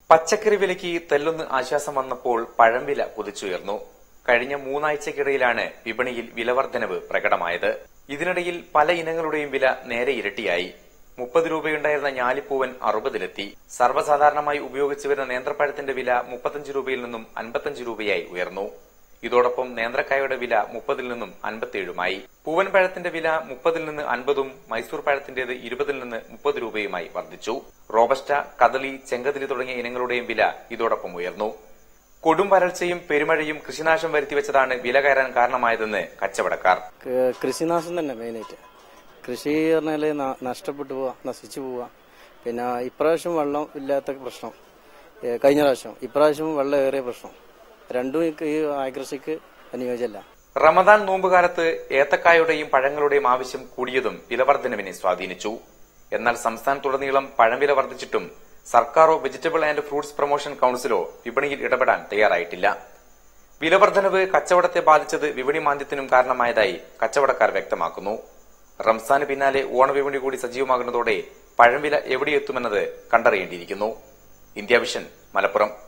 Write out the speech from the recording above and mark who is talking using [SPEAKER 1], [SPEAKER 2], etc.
[SPEAKER 1] പച്ചക്കറി വിലയ്ക്ക് തെല്ലൊന്ന് ആശ്വാസം വന്നപ്പോൾ പഴം വില കുതിച്ചുയർന്നു കഴിഞ്ഞ മൂന്നാഴ്ചക്കിടയിലാണ് വിപണിയിൽ വിലവർദ്ധനവ് പ്രകടമായത് ഇതിനിടയിൽ പല ഇനങ്ങളുടെയും വില നേരെ ഇരട്ടിയായി മുപ്പത് രൂപയുണ്ടായിരുന്ന ഞാലിപ്പൂവൻ അറുപതിലെത്തി സർവ്വസാധാരണമായി ഉപയോഗിച്ചു വരുന്ന നേന്ത്രപ്പഴത്തിന്റെ വില മുപ്പത്തഞ്ച് രൂപയിൽ നിന്നും അൻപത്തഞ്ച് രൂപയായി ഉയർന്നു ഇതോടൊപ്പം നേന്ത്രക്കായയുടെ വില മുപ്പതിൽ നിന്നും അൻപത്തിയേഴുമായി പൂവൻ പഴത്തിന്റെ വില മുപ്പതിൽ നിന്ന് അൻപതും മൈസൂർ പഴത്തിന്റേത് ഇരുപതിൽ നിന്ന് മുപ്പത് രൂപയുമായി വർദ്ധിച്ചു റോബസ്റ്റ കദളി ചെങ്കതിലി തുടങ്ങിയ ഇനങ്ങളുടെയും വില ഇതോടൊപ്പം ഉയർന്നു കൊടും വരൾച്ചയും പെരുമഴയും കൃഷിനാശം വരുത്തിവെച്ചതാണ് വില കയറാൻ കാരണമായതെന്ന് കച്ചവടക്കാർ
[SPEAKER 2] ക- കൃഷിനാശം തന്നെ മെയിനായിട്ട് കൃഷി പറഞ്ഞാല് ന- നഷ്ടപ്പെട്ടു പോവാ നശിച്ചു പോവാ പിന്നെ ഇപ്രാവശ്യം വെള്ളം ഇല്ലാത്ത പ്രശ്നം ഏ, കഴിഞ്ഞ പ്രാവശ്യം ഇപ്രാവശ്യം വെള്ളം ഏറിയ പ്രശ്നം രണ്ടും ഈ- ഈ ആകൃഷിക്ക് അനുയോജ്യമല്ല
[SPEAKER 1] റമദാൻ നോമ്പുകാലത്ത് ഏത്തക്കായുടെയും പഴങ്ങളുടെയും ആവശ്യം കൂടിയതും വിലവർദ്ധനവിനെ സ്വാധീനിച്ചു എന്നാൽ സംസ്ഥാനത്തുടനീളം പഴംവില വർദ്ധിച്ചിട്ടും സർക്കാരോ വെജിറ്റബിൾ ആൻഡ് ഫ്രൂട്ട്സ് പ്രൊമോഷൻ കൌൺസിലോ വിപണിയിൽ ഇടപെടാൻ തയ്യാറായിട്ടില്ല വിലവർദ്ധനവ് കച്ചവടത്തെ ബാധിച്ചത് വിപണി മാന്ദ്യത്തിനും കാരണമായതായി കച്ചവടക്കാർ വ്യക്തമാക്കുന്നു റംസാന് പിന്നാലെ ഓണവിപണി കൂടി സജീവമാകുന്നതോടെ പഴംവില എവിടെയെത്തുമെന്നത് കണ്ടറിയേണ്ടിയിരിക്കുന്നു ഇന്ത്യ വിഷൻ മലപ്പുറം